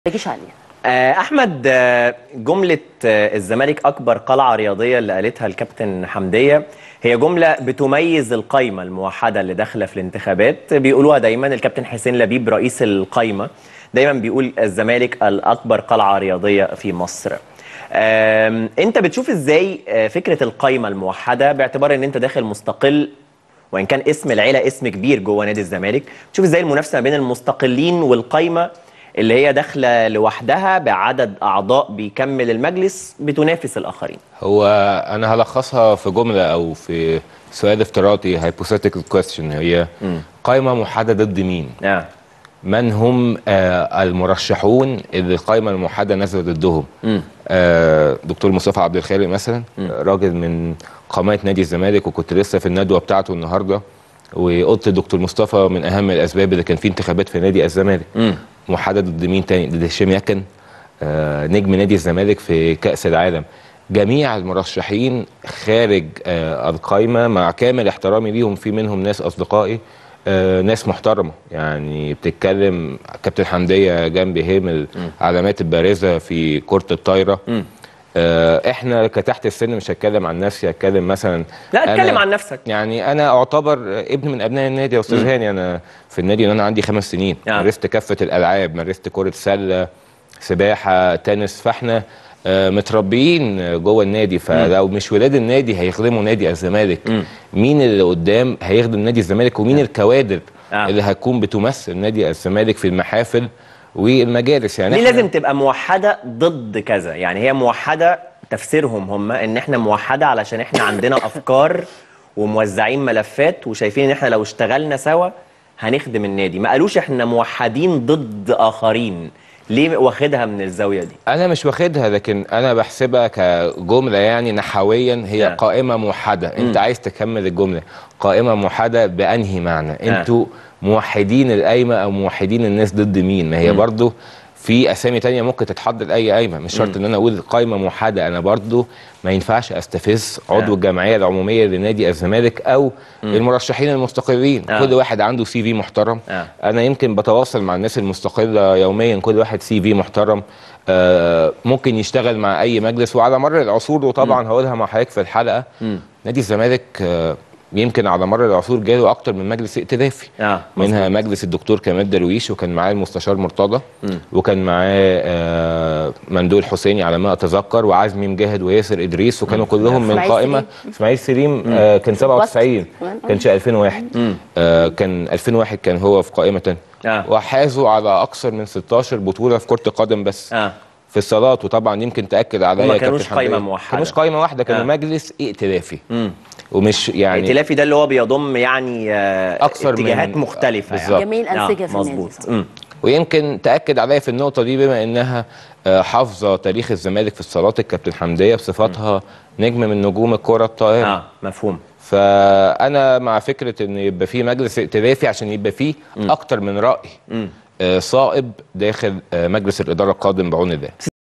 تجيش عليها آه، احمد آه، جمله آه، الزمالك اكبر قلعه رياضيه اللي قالتها الكابتن حمديه هي جمله بتميز القايمه الموحده اللي داخله في الانتخابات بيقولوها دايما الكابتن حسين لبيب رئيس القايمه دايما بيقول الزمالك الاكبر قلعه رياضيه في مصر آم، انت بتشوف ازاي آه، فكره القايمه الموحده باعتبار ان انت داخل مستقل وان كان اسم العيله اسم كبير جوه نادي الزمالك تشوف ازاي المنافسه ما بين المستقلين والقايمه اللي هي داخله لوحدها بعدد اعضاء بيكمل المجلس بتنافس الاخرين هو انا هلخصها في جمله او في سؤال افتراضي hypothetical question هي قائمه موحده ضد مين اه من هم آه المرشحون اللي القائمه الموحده نازله ضدهم آه دكتور مصطفى عبد الخالق مثلا آه، راجل من قامات نادي الزمالك وكنت لسه في الندوه بتاعته النهارده وقلت دكتور مصطفى من اهم الاسباب اللي كان في انتخابات في نادي الزمالك موحده ضد مين تاني ضد هشام يكن آه نجم نادي الزمالك في كاس العالم جميع المرشحين خارج آه القايمه مع كامل احترامي ليهم في منهم ناس اصدقائي آه ناس محترمه يعني بتتكلم كابتن حمديه جنبي هي من العلامات البارزه في كره الطايره آه احنا كتحت السن مش هتكلم عن نفسي هتكلم مثلا لا أنا- اتكلم عن نفسك يعني انا اعتبر ابن من ابناء النادي يا استاذ هاني انا في النادي وانا عندي خمس سنين آه. مارست كافه الالعاب مارست كره سله سباحه تنس فاحنا آه، متربيين جوه النادي فلو مش ولاد النادي هيخدموا نادي الزمالك مين اللي قدام هيخدم نادي الزمالك ومين الكوادر آه. اللي هتكون بتمثل نادي الزمالك في المحافل والمجالس يعني ليه إحنا- لازم تبقى موحده ضد كذا يعني هي موحده تفسيرهم هم ان احنا موحده علشان احنا عندنا افكار وموزعين ملفات وشايفين ان احنا لو اشتغلنا سوا هنخدم النادي ما قالوش احنا موحدين ضد اخرين ليه واخدها من الزاويه دي انا مش واخدها لكن انا بحسبها كجمله يعني نحويا هي آه. قائمه موحده انت عايز تكمل الجمله قائمه موحده بانهي معنى انتوا موحدين القايمه او موحدين الناس ضد مين ما هي برضو في اسامي تانية ممكن تتحط لاي قايمه مش شرط ان انا اقول قائمه موحده انا برضو ما ينفعش استفز عضو آه. الجمعيه العموميه لنادي الزمالك او المرشحين المستقلين آه. كل واحد عنده سي في محترم آه. انا يمكن بتواصل مع الناس المستقله يوميا كل واحد سي في محترم آه، ممكن يشتغل مع اي مجلس وعلى مر العصور وطبعا هقولها مع حضرتك في الحلقه نادي الزمالك آه، يمكن على مر العصور جاله اكتر من مجلس ائتلافي اه منها مجلس الدكتور كمال درويش وكان معاه المستشار مرتضى وكان معاه آه، مندول حسيني على ما اتذكر وعزمي مجاهد وياسر ادريس وكانوا كلهم من إسماعيل قائمه سليم. اسماعيل سليم آه، كان 97 كمان. كانش 2001 آه، كان 2001 كان هو في قائمه تانية آه. وحازوا على اكثر من 16 بطوله في كره القدم بس اه في الصالات وطبعا يمكن تاكد عليا هما يا كانوش كابتن قايمة حمدية. موحدة. كانوش قايمه واحده كانوا آه. مجلس ائتلافي امم ومش يعني ائتلافي ده اللي هو بيضم يعني آه أكثر من- اتجاهات مختلفه بالظبط. جميع الأنسجة في النادي مظبوط صح. مم. ويمكن تاكد عليا في النقطه دي بما انها آه، حافظه تاريخ الزمالك في الصالات الكابتن حمديه بصفتها نجم من نجوم الكره الطائره اه مفهوم فانا مع فكره ان يبقى في مجلس ائتلافي عشان يبقى فيه اكتر من راي آه، صائب داخل آه، مجلس الاداره القادم بعون الله